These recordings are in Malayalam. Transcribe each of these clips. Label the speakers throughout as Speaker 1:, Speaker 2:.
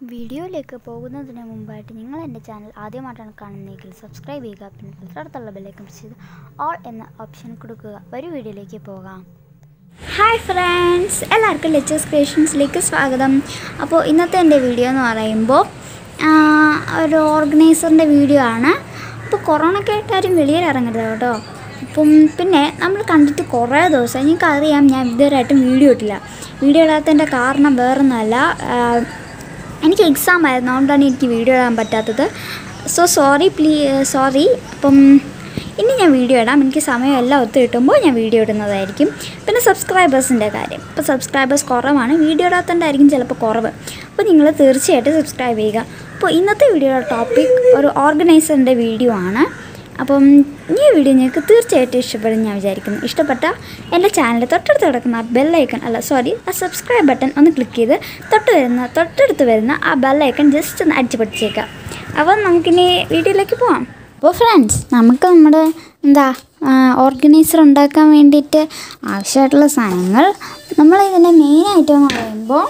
Speaker 1: വീഡിയോയിലേക്ക് പോകുന്നതിന് മുമ്പായിട്ട് നിങ്ങൾ എൻ്റെ ചാനൽ ആദ്യമായിട്ടാണ് കാണുന്നതെങ്കിൽ സബ്സ്ക്രൈബ് ചെയ്യുക പിന്നെ തൊട്ടടുത്തുള്ള ബെല്ലൈക്കൺ പ്രസ് ചെയ്ത് ഓൾ എന്ന ഓപ്ഷൻ കൊടുക്കുക ഒരു വീഡിയോയിലേക്ക് പോകാം ഹായ് ഫ്രണ്ട്സ് എല്ലാവർക്കും ലെച്ചേഴ്സ് ക്രിയേഷൻസിലേക്ക് സ്വാഗതം അപ്പോൾ ഇന്നത്തെ എൻ്റെ വീഡിയോ എന്ന് പറയുമ്പോൾ ആ, ഒരു ഓർഗനൈസറിൻ്റെ വീഡിയോ ആണ് അപ്പോൾ കൊറോണയ്ക്ക് ആയിട്ട് ആരും വെളിയിൽ ഇറങ്ങരുത് കേട്ടോ അപ്പം പിന്നെ നമ്മൾ കണ്ടിട്ട് കുറേ ദിവസം എനിക്കറിയാം ഞാൻ ഇതുവരെയായിട്ടും വീഡിയോ ഇട്ടില്ല വീഡിയോ ഇടാത്തതിൻ്റെ കാരണം വേറൊന്നുമല്ല ആ, എനിക്ക് എക്സാം ആയിരുന്നു അതുകൊണ്ടാണ് എനിക്ക് വീഡിയോ ഇടാൻ പറ്റാത്തത് സോ സോറി പ്ലീ സോറി അപ്പം ഇനി ഞാൻ വീഡിയോ ഇടാം എനിക്ക് സമയമെല്ലാം ഒത്തു കിട്ടുമ്പോൾ ഞാൻ വീഡിയോ ഇടുന്നതായിരിക്കും പിന്നെ സബ്സ്ക്രൈബേഴ്സിൻ്റെ കാര്യം ഇപ്പോൾ സബ്സ്ക്രൈബേഴ്സ് കുറവാണ് വീഡിയോ ഇടാത്തതുകൊണ്ടായിരിക്കും ചിലപ്പോൾ കുറവ് അപ്പോൾ നിങ്ങൾ തീർച്ചയായിട്ടും സബ്സ്ക്രൈബ് ചെയ്യുക അപ്പോൾ ഇന്നത്തെ വീഡിയോയുടെ ടോപ്പിക് ഒരു ഓർഗനൈസറിൻ്റെ വീഡിയോ ആണ് അപ്പം ഈ വീഡിയോ നിങ്ങൾക്ക് തീർച്ചയായിട്ടും ഇഷ്ടപ്പെടും ഞാൻ വിചാരിക്കുന്നു ഇഷ്ടപ്പെട്ട എൻ്റെ ചാനൽ തൊട്ടടുത്ത് കിടക്കുന്ന ആ ബെല്ലൈക്കൺ അല്ല സോറി ആ സബ്സ്ക്രൈബ് ബട്ടൺ ഒന്ന് ക്ലിക്ക് ചെയ്ത് തൊട്ട് വരുന്ന തൊട്ടടുത്ത് വരുന്ന ആ ബെല്ലൈക്കൺ ജസ്റ്റ് ഒന്ന് അടിച്ചു പഠിച്ചേക്കാം അപ്പം നമുക്കിനി വീഡിയോയിലേക്ക് പോവാം അപ്പോൾ ഫ്രണ്ട്സ് നമുക്ക് നമ്മുടെ എന്താ ഓർഗനൈസർ ഉണ്ടാക്കാൻ വേണ്ടിയിട്ട് ആവശ്യമായിട്ടുള്ള സാധനങ്ങൾ നമ്മൾ ഇതിൻ്റെ മെയിൻ ഐറ്റം എന്ന് പറയുമ്പോൾ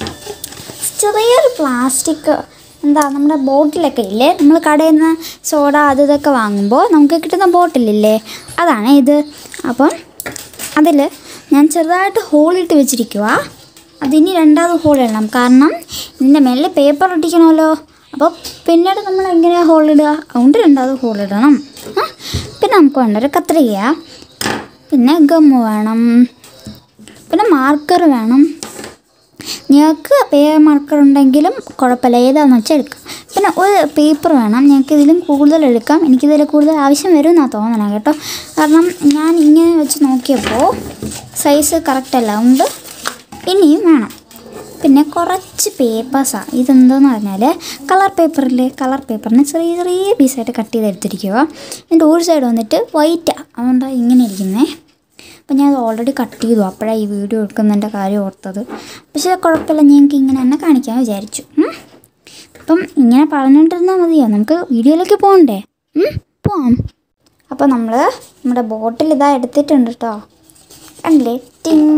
Speaker 1: ചെറിയൊരു പ്ലാസ്റ്റിക് എന്താ നമ്മുടെ ബോട്ടിലൊക്കെ ഇല്ലേ നമ്മൾ കടയിൽ നിന്ന് സോഡ അത് ഇതൊക്കെ വാങ്ങുമ്പോൾ നമുക്ക് കിട്ടുന്ന ബോട്ടിലില്ലേ അതാണ് ഇത് അപ്പം അതിൽ ഞാൻ ചെറുതായിട്ട് ഹോളിട്ട് വെച്ചിരിക്കുക അതിനി രണ്ടാമത് ഹോൾ ഇടണം കാരണം ഇതിൻ്റെ മേളിൽ പേപ്പർ ഒട്ടിക്കണമല്ലോ അപ്പോൾ പിന്നീട് നമ്മൾ എങ്ങനെയാണ് ഹോൾ ഇടുക അതുകൊണ്ട് രണ്ടാമത് ഹോൾ ഇടണം ആ, പിന്നെ നമുക്ക് വേണ്ട ഒരു കത്രിക പിന്നെ ഗമ്മ് വേണം പിന്നെ മാർക്കർ വേണം ഞങ്ങൾക്ക് പേ മാർക്കർ ഉണ്ടെങ്കിലും കുഴപ്പമില്ല ഏതാണെന്ന് വെച്ചാൽ എടുക്കാം പിന്നെ ഒരു പേപ്പർ വേണം ഞങ്ങൾക്ക് ഇതിലും കൂടുതൽ എടുക്കാം എനിക്കിതിൽ കൂടുതൽ ആവശ്യം വരും എന്നാണ് തോന്നണം കേട്ടോ കാരണം ഞാൻ ഇങ്ങനെ വെച്ച് നോക്കിയപ്പോൾ സൈസ് കറക്റ്റ് അല്ല അതുകൊണ്ട് ഇനിയും വേണം പിന്നെ കുറച്ച് പേപ്പേഴ്സാണ് ഇതെന്തെന്ന് പറഞ്ഞാൽ കളർ പേപ്പറിൽ കളർ പേപ്പറിന് ചെറിയ ചെറിയ പീസായിട്ട് കട്ട് ചെയ്തെടുത്തിരിക്കുക ഇതിൻ്റെ ഒരു സൈഡ് വന്നിട്ട് വൈറ്റാണ് അതുകൊണ്ടാണ് ഇങ്ങനെ ഇരിക്കുന്നത് അപ്പം ഞാൻ അത് ഓൾറെഡി കട്ട് ചെയ്തു അപ്പോഴാണ് ഈ വീഡിയോ എടുക്കുന്നതിൻ്റെ കാര്യം ഓർത്തത് പക്ഷേ കുഴപ്പമില്ല ഞങ്ങൾക്ക് ഇങ്ങനെ തന്നെ കാണിക്കാൻ വിചാരിച്ചു ഉം. അപ്പം ഇങ്ങനെ പറഞ്ഞുകൊണ്ടിരുന്നാൽ മതിയോ നമുക്ക് വീഡിയോയിലേക്ക് പോകണ്ടേ ഉം, പോവാം അപ്പോൾ നമ്മൾ നമ്മുടെ ബോട്ടിൽ ഇതാ എടുത്തിട്ടുണ്ട് കേട്ടോ കണ്ടില്ലേ ടിങ്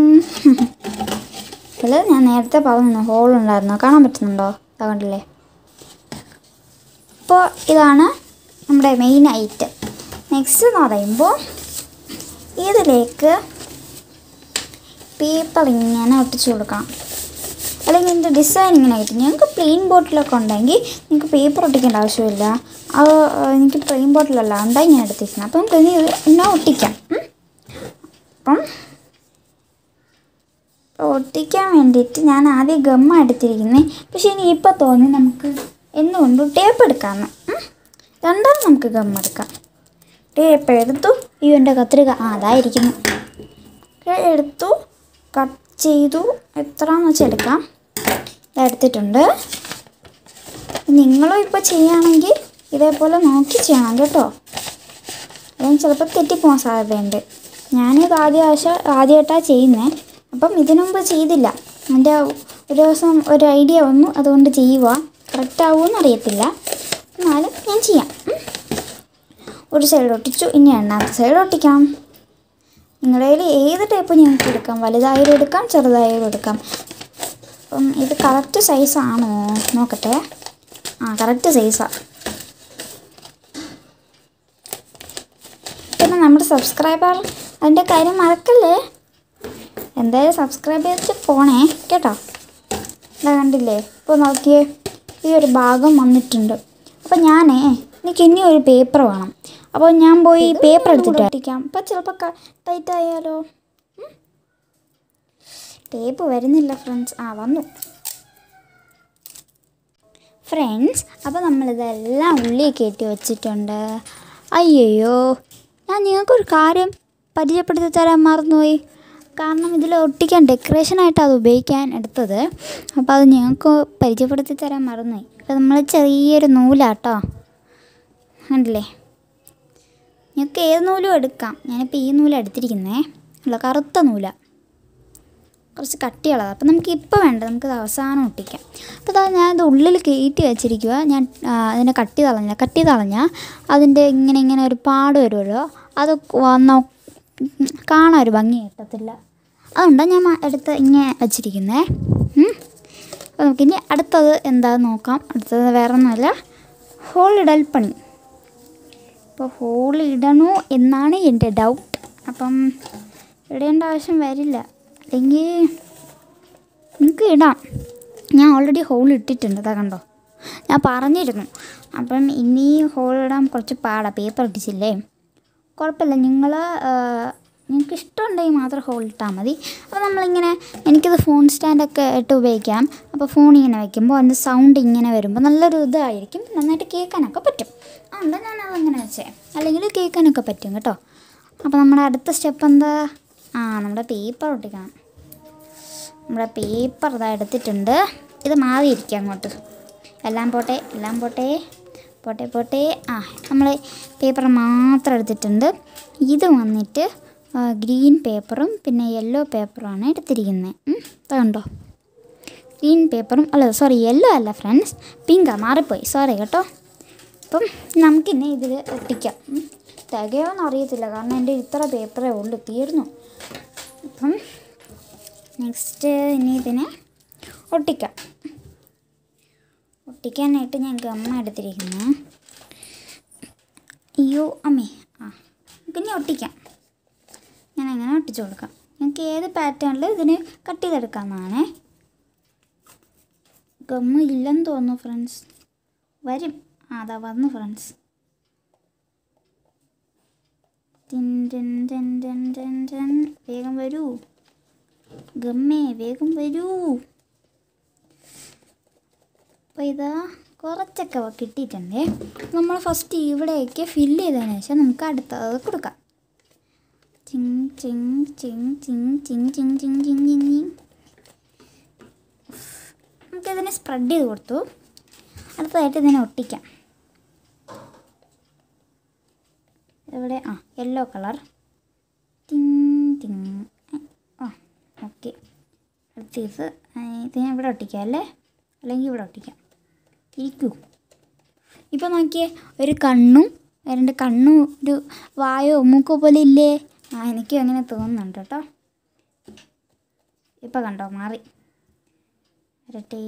Speaker 1: ഇതിൽ ഞാൻ നേരത്തെ പറഞ്ഞു ഹോൾ ഉണ്ടായിരുന്നു കാണാൻ പറ്റുന്നുണ്ടോ ഇതാ കണ്ടില്ലേ അപ്പോൾ ഇതാണ് നമ്മുടെ മെയിൻ ഐറ്റം നെക്സ്റ്റ് എന്ന് പറയുമ്പോൾ ഇതിലേക്ക് പേപ്പർ ഇങ്ങനെ ഒട്ടിച്ചു കൊടുക്കണം അല്ലെങ്കിൽ ഇതിൻ്റെ ഡിസൈൻ ഇങ്ങനെ കിട്ടും ഞങ്ങൾക്ക് പ്ലെയിൻ ബോട്ടിലൊക്കെ ഉണ്ടെങ്കിൽ നിങ്ങൾക്ക് പേപ്പർ ഒട്ടിക്കേണ്ട ആവശ്യമില്ല അത് എനിക്ക് പ്ലെയിൻ ബോട്ടിലല്ല ഉണ്ടായി ഞാൻ എടുത്തിരിക്കുന്നത് അപ്പം നമുക്ക് ഇനി ഇത് ഇങ്ങനെ ഒട്ടിക്കാം ഉം. അപ്പം ഒട്ടിക്കാൻ വേണ്ടിയിട്ട് ഞാൻ ആദ്യം ഗമ്മ എടുത്തിരിക്കുന്നത് പക്ഷേ ഇനി ഇപ്പോൾ തോന്നി നമുക്ക് എന്തുകൊണ്ടും ടേപ്പ് എടുക്കാമെന്ന് ഉം. രണ്ടാമത് നമുക്ക് ഗമ്മ എടുക്കാം ടേപ്പ് എടുത്തു ഈ എൻ്റെ കത്രിക ആ അതായിരിക്കുന്നു ഒക്കെ എടുത്തു കട്ട് ചെയ്തു എത്രയെന്ന് വെച്ചാൽ എടുക്കാം ഇത് എടുത്തിട്ടുണ്ട് നിങ്ങളും ഇപ്പോൾ ചെയ്യുകയാണെങ്കിൽ ഇതേപോലെ നോക്കി ചെയ്യണം കേട്ടോ അല്ലെങ്കിൽ ചിലപ്പോൾ തെറ്റിപ്പോകാൻ സാധ്യതയുണ്ട് ഞാനിത് ആദ്യ ആവശ്യം ആദ്യമായിട്ടാണ് ചെയ്യുന്നത് അപ്പം ഇതിനു മുമ്പ് ചെയ്തില്ല എൻ്റെ ഒരു ദിവസം ഒരു ഐഡിയ വന്നു അതുകൊണ്ട് ചെയ്യുക കറക്റ്റ് ആവുമെന്ന് അറിയത്തില്ല എന്നാലും ഞാൻ ചെയ്യാം ഉം. ഒരു സൈഡ് ഒട്ടിച്ചു ഇനി രണ്ടാമത്തെ സൈഡ് ഒട്ടിക്കാം നിങ്ങളുടെ കയ്യിൽ ഏത് ടൈപ്പ് നിങ്ങൾക്ക് എടുക്കാം വലുതായാലും എടുക്കാം ചെറുതായാലും എടുക്കാം അപ്പം ഇത് കറക്റ്റ് സൈസാണോ നോക്കട്ടെ ആ കറക്റ്റ് സൈസാണ് പിന്നെ നമ്മുടെ സബ്സ്ക്രൈബർ അതിൻ്റെ കാര്യം മറക്കല്ലേ എന്തായാലും സബ്സ്ക്രൈബ് ചെയ്തിട്ട് പോണേ കേട്ടോ ഇതാ കണ്ടില്ലേ ഇപ്പോൾ നോക്കിയേ ഈ ഒരു ഭാഗം വന്നിട്ടുണ്ട് അപ്പോൾ ഞാനേ എനിക്ക് ഇനി ഒരു പേപ്പർ വേണം അപ്പോൾ ഞാൻ പോയി പേപ്പർ എടുത്തിട്ട് ഒട്ടിക്കാം അപ്പോൾ ചിലപ്പോൾ ടൈറ്റ് ആയാലോ ടേപ്പ് വരുന്നില്ല ഫ്രണ്ട്സ് ആ വന്നു ഫ്രണ്ട്സ് അപ്പോൾ നമ്മളിതെല്ലാം ഉള്ളി കയറ്റി വെച്ചിട്ടുണ്ട് അയ്യോ ഞാൻ നിങ്ങൾക്കൊരു കാര്യം പരിചയപ്പെടുത്തി തരാൻ മറന്നുപോയി കാരണം ഇതിൽ ഒട്ടിക്കാൻ ഡെക്കറേഷനായിട്ട് അത് ഉപയോഗിക്കാൻ എടുത്തത് അപ്പോൾ അത് ഞങ്ങൾക്ക് പരിചയപ്പെടുത്തി തരാൻ മറന്നുപോയി അപ്പോൾ നമ്മൾ ചെറിയൊരു നൂലാട്ടോ കണ്ടില്ലേ നിങ്ങൾക്ക് ഏത് നൂലും എടുക്കാം ഞാനിപ്പോൾ ഈ നൂല എടുത്തിരിക്കുന്നേ അല്ല കറുത്ത നൂല കുറച്ച് കട്ടിയുള്ളത് അപ്പോൾ നമുക്ക് ഇപ്പോൾ വേണ്ട നമുക്കിത് അവസാനം ഒട്ടിക്കാം അപ്പോൾ അതാ ഞാനിത് ഉള്ളിൽ കയറ്റി വെച്ചിരിക്കുക ഞാൻ ആ, അതിനെ കട്ടി തളഞ്ഞ കട്ടി തളഞ്ഞാൽ അതിൻ്റെ ഇങ്ങനെ ഇങ്ങനെ ഒരു പാട് വരുമല്ലോ അത് വന്ന കാണാൻ ഒരു ഭംഗി കിട്ടത്തില്ല അതുകൊണ്ടാണ് ഞാൻ മ- എടുത്ത് ഇങ്ങനെ വെച്ചിരിക്കുന്നത് അപ്പോൾ നമുക്കിനി അടുത്തത് എന്താണെന്ന് നോക്കാം അടുത്തത് വേറെ ഒന്നുമല്ല ഹോളിടൽ പണി അപ്പോൾ ഹോൾ ഇടണോ എന്നാണ് എൻ്റെ ഡൗട്ട് അപ്പം ഇടേണ്ട ആവശ്യം വരില്ല അല്ലെങ്കിൽ നിങ്ങൾക്ക് ഇടാം ഞാൻ ഓൾറെഡി ഹോൾ ഇട്ടിട്ടുണ്ട് അതാ കണ്ടോ ഞാൻ പറഞ്ഞിരുന്നു അപ്പം ഇനി ഹോൾ ഇടാൻ കുറച്ച് പാടാണ് പേപ്പർ ഇട്ടിച്ചില്ലേ കുഴപ്പമില്ല നിങ്ങൾ നിങ്ങൾക്ക് ഇഷ്ടമുണ്ടെങ്കിൽ മാത്രം ഹോൾ ഇട്ടാൽ മതി അപ്പോൾ നമ്മളിങ്ങനെ എനിക്കത് ഫോൺ സ്റ്റാൻഡൊക്കെ ഇട്ട് ഉപയോഗിക്കാം അപ്പോൾ ഫോൺ ഇങ്ങനെ വയ്ക്കുമ്പോൾ അതിൻ്റെ സൗണ്ട് ഇങ്ങനെ വരുമ്പോൾ നല്ലൊരു ഇതായിരിക്കും നന്നായിട്ട് കേൾക്കാനൊക്കെ പറ്റും അതുകൊണ്ട് ഞാനത് അങ്ങനെ വെച്ചേ അല്ലെങ്കിൽ കേൾക്കാനൊക്കെ പറ്റും കേട്ടോ അപ്പോൾ നമ്മുടെ അടുത്ത സ്റ്റെപ്പ് എന്താ ആ നമ്മുടെ പേപ്പർ ഒട്ടിക്കണം നമ്മുടെ പേപ്പർ ഇതാ എടുത്തിട്ടുണ്ട് ഇത് മാറിയിരിക്കുക അങ്ങോട്ട് എല്ലാം പോട്ടെ എല്ലാം പോട്ടെ പോട്ടെ പോട്ടെ ആ നമ്മൾ പേപ്പർ മാത്രം എടുത്തിട്ടുണ്ട് ഇത് വന്നിട്ട് ഗ്രീൻ പേപ്പറും പിന്നെ യെല്ലോ പേപ്പറുമാണ് എടുത്തിരിക്കുന്നത് കണ്ടോ ഗ്രീൻ പേപ്പറും അല്ല സോറി യെല്ലോ അല്ല ഫ്രണ്ട്സ് പിങ്കാ മാറിപ്പോയി സോറി കേട്ടോ അപ്പം നമുക്കിന്നെ ഇതിൽ ഒട്ടിക്കാം ഉം. തികയോന്ന് അറിയത്തില്ല കാരണം എൻ്റെ ഇത്ര പേപ്പറേ ഉള്ളൂ തീർന്നു അപ്പം നെക്സ്റ്റ് ഇനി ഇതിനെ ഒട്ടിക്കാം ഒട്ടിക്കാനായിട്ട് ഞാൻ ഗമ്മ എടുത്തിരിക്കുന്നു അയ്യോ അമ്മേ ആ നമുക്കിനി ഒട്ടിക്കാം ഞാൻ അങ്ങനെ ഒട്ടിച്ചു കൊടുക്കാം ഞങ്ങൾക്ക് ഏത് പാറ്റേണിൽ ഇതിന് കട്ട് ചെയ്തെടുക്കാമെന്നാണേ ഗമ്മ് ഇല്ലെന്ന് തോന്നുന്നു ഫ്രണ്ട്സ് വരും ആ അതാ വന്നു ഫ്രണ്ട്സ് ടിൻ ടിൻ ടിൻ ടിൻ ടിൻ ടിൻ. വേഗം വരൂ ഗമ്മേ വേഗം വരൂ അപ്പോൾ ഇതാ കുറച്ചൊക്കെ കിട്ടിയിട്ടുണ്ടേ നമ്മൾ ഫസ്റ്റ് ഇവിടെയൊക്കെ ഫില്ല് ചെയ്തതിന് ശേഷം നമുക്ക് അടുത്തത് കൊടുക്കാം ചിങ് ചിങ് ചിങ് ചിങ് ചിങ് ചിങ് ചിങ് ചിങ് ചിങ് ചിങ് നമുക്കിതിനെ സ്പ്രെഡ് ചെയ്ത് കൊടുത്തു അടുത്തതായിട്ട് ഇതിനെ ഒട്ടിക്കാം ഇവിടെ ആ യെല്ലോ കളർ ടിങ് ടിങ് ആ ഓക്കെ അടുത്ത ഇത് ഇത് ഞാൻ ഇവിടെ ഒട്ടിക്കാം അല്ലേ അല്ലെങ്കിൽ ഇവിടെ ഒട്ടിക്കാം ഇരിക്കൂ ഇപ്പോൾ നോക്കിയേ ഒരു കണ്ണും രണ്ട് കണ്ണും ഒരു വായോ മൂക്കോ പോലെ ഇല്ലേ ആ എനിക്കും അങ്ങനെ തോന്നുന്നുണ്ട് കേട്ടോ ഇപ്പോൾ കണ്ടോ മാറി വരട്ടെ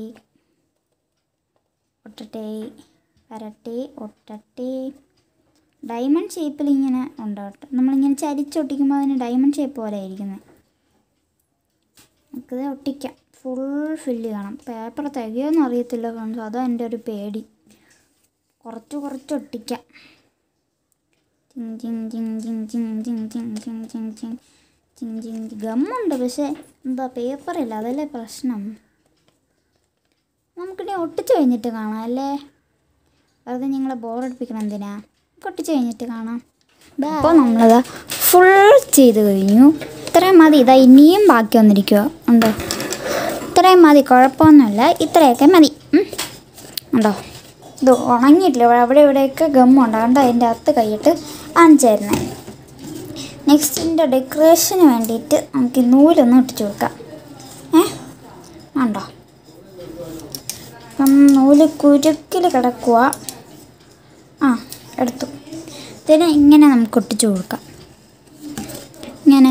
Speaker 1: ഒട്ടട്ടെ വരട്ടെ ഒട്ടട്ടെ ഡയമണ്ട് ഷേപ്പിൽ ഇങ്ങനെ ഉണ്ട് കേട്ടോ നമ്മളിങ്ങനെ ചരിച്ചൊട്ടിക്കുമ്പോൾ അതിന് ഡയമണ്ട് ഷേപ്പ് പോലെ ഇരിക്കുന്നത് നമുക്കിത് ഒട്ടിക്കാം ഫുൾ ഫില്ല് ചെയ്യണം പേപ്പർ തികയോന്ന് അറിയത്തില്ല ഫ്രണ്ട്സ് അതാ എൻ്റെ ഒരു പേടി കുറച്ച് കുറച്ച് ഒട്ടിക്കാം ചിങ് ചിങ് ചിങ് ചിങ് ചിങ് ചിങ് ചിങ് ചിങ് ചിങ് ചിങ് ചിങ് ചിങ് ഗമ്മുണ്ട് പക്ഷേ എന്താ പേപ്പറില്ല അതല്ലേ പ്രശ്നം നമുക്കിനി ഒട്ടിച്ച് കഴിഞ്ഞിട്ട് കാണാം അല്ലേ വെറുതെ ഞങ്ങളെ ബോറടിപ്പിക്കണം എന്തിനാ നമുക്ക് ഒട്ടിച്ച് കഴിഞ്ഞിട്ട് കാണാം അപ്പോൾ നമ്മളത് ഫുൾ ചെയ്ത് കഴിഞ്ഞു ഇത്രയും മതി ഇതാ ഇനിയും ബാക്കി വന്നിരിക്കുക ഉണ്ടോ ഇത്രയും മതി കുഴപ്പമൊന്നുമില്ല ഇത്രയൊക്കെ മതി ഉം. ഉണ്ടോ ഇത് ഉണങ്ങിയിട്ടില്ല ഇവിടെ- അവിടെ ഇവിടെയൊക്കെ ഗമ്മുണ്ട് അതുകൊണ്ട് അതിൻ്റെ അകത്ത് കൈയിട്ട് കാണിച്ചായിരുന്നേ നെക്സ്റ്റ് ഇതിൻ്റെ ഡെക്കറേഷന് വേണ്ടിയിട്ട് നമുക്ക് ഈ നൂലൊന്ന് ഇട്ടിച്ച് കൊടുക്കാം ഏ ഉണ്ടോ അപ്പം നൂല് കുരുക്കിൽ കിടക്കുക ആ എടുത്തു ഇതിനെ ഇങ്ങനെ നമുക്ക് ഒട്ടിച്ചു കൊടുക്കാം ഇങ്ങനെ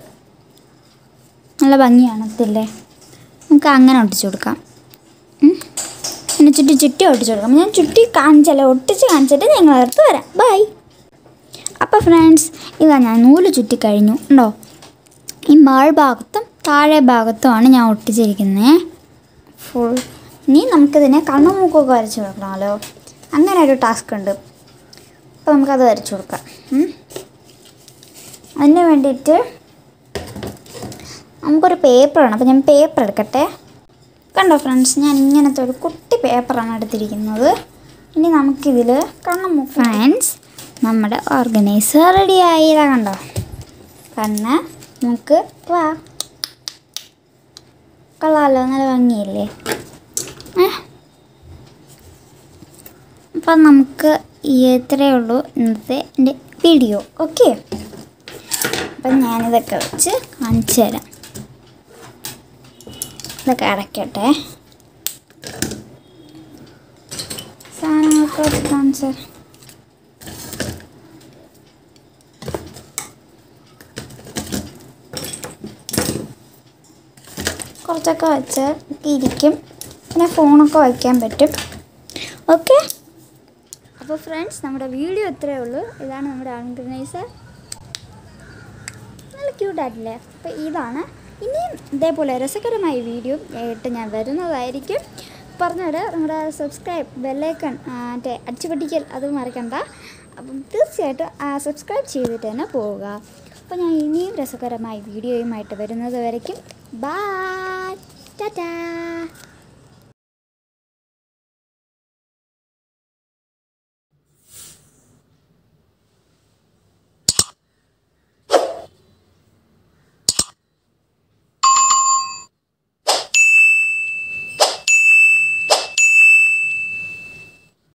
Speaker 1: നല്ല ഭംഗി കാണത്തില്ലേ നമുക്ക് അങ്ങനെ ഒട്ടിച്ചു കൊടുക്കാം ഉം. പിന്നെ ചുറ്റി ചുറ്റി ഒട്ടിച്ചു കൊടുക്കാം ഞാൻ ചുറ്റി കാണിച്ചല്ലേ ഒട്ടിച്ച് കാണിച്ചിട്ട് ഞങ്ങൾ അടുത്ത് വരാം ബൈ അപ്പോൾ ഫ്രണ്ട്സ് ഇതാ ഞാൻ നൂല് ചുറ്റി കഴിഞ്ഞു ഉണ്ടോ ഈ മേൾ ഭാഗത്തും താഴെ ഭാഗത്തുമാണ് ഞാൻ ഒട്ടിച്ചിരിക്കുന്നത് ഫുൾ ഇനി നമുക്കിതിനെ കണ്ണും മൂക്കൊക്കെ വരച്ച് കൊടുക്കണമല്ലോ അങ്ങനെ ഒരു ടാസ്ക് ഉണ്ട് അപ്പോൾ നമുക്കത് വരച്ചു കൊടുക്കാം ഉം. അതിന് വേണ്ടിയിട്ട് നമുക്കൊരു പേപ്പർ വേണം അപ്പോൾ ഞാൻ പേപ്പർ എടുക്കട്ടെ കണ്ടോ ഫ്രണ്ട്സ് ഞാൻ ഇങ്ങനത്തെ ഒരു കുട്ടി പേപ്പറാണ് എടുത്തിരിക്കുന്നത് ഇനി നമുക്കിതിൽ കണ്ണു ഫ്രണ്ട്സ് നമ്മുടെ ഓർഗനൈസർ റെഡിയായി ഇതാ കണ്ടോ കണ്ണ് മൂക്ക് വാ കൊള്ളാമല്ലോ നല്ല ഭംഗിയില്ലേ ഏ അപ്പം നമുക്ക് ഈ ഇത്രയേ ഉള്ളൂ ഇന്നത്തെ എൻ്റെ വീഡിയോ ഓക്കെ അപ്പം ഞാനിതൊക്കെ വെച്ച് കാണിച്ചു തരാം ഇതൊക്കെ അടയ്ക്കട്ടെ സാധനങ്ങളൊക്കെ വെച്ച് കാണിച്ചു തരാം കുറച്ചൊക്കെ വെച്ച് ഇരിക്കും പിന്നെ ഫോണൊക്കെ വയ്ക്കാൻ പറ്റും ഓക്കെ അപ്പോൾ ഫ്രണ്ട്സ് നമ്മുടെ വീഡിയോ ഇത്രയേ ഉള്ളൂ ഇതാണ് നമ്മുടെ ഓർഗനൈസർ നല്ല ക്യൂട്ടായിട്ടില്ലേ അപ്പോൾ ഇതാണ് ഇനിയും ഇതേപോലെ രസകരമായ വീഡിയോ ആയിട്ട് ഞാൻ വരുന്നതായിരിക്കും പറഞ്ഞത് നമ്മുടെ സബ്സ്ക്രൈബ് ബെല്ലൈക്കൺ മറ്റേ അടിച്ചു പൊട്ടിക്കൽ അത് മറക്കണ്ട അപ്പം തീർച്ചയായിട്ടും സബ്സ്ക്രൈബ് ചെയ്തിട്ട് തന്നെ പോവുക അപ്പോൾ ഞാൻ ഇനിയും രസകരമായ വീഡിയോയുമായിട്ട് വരുന്നത് വരയ്ക്കും ബായ് ടാറ്റാ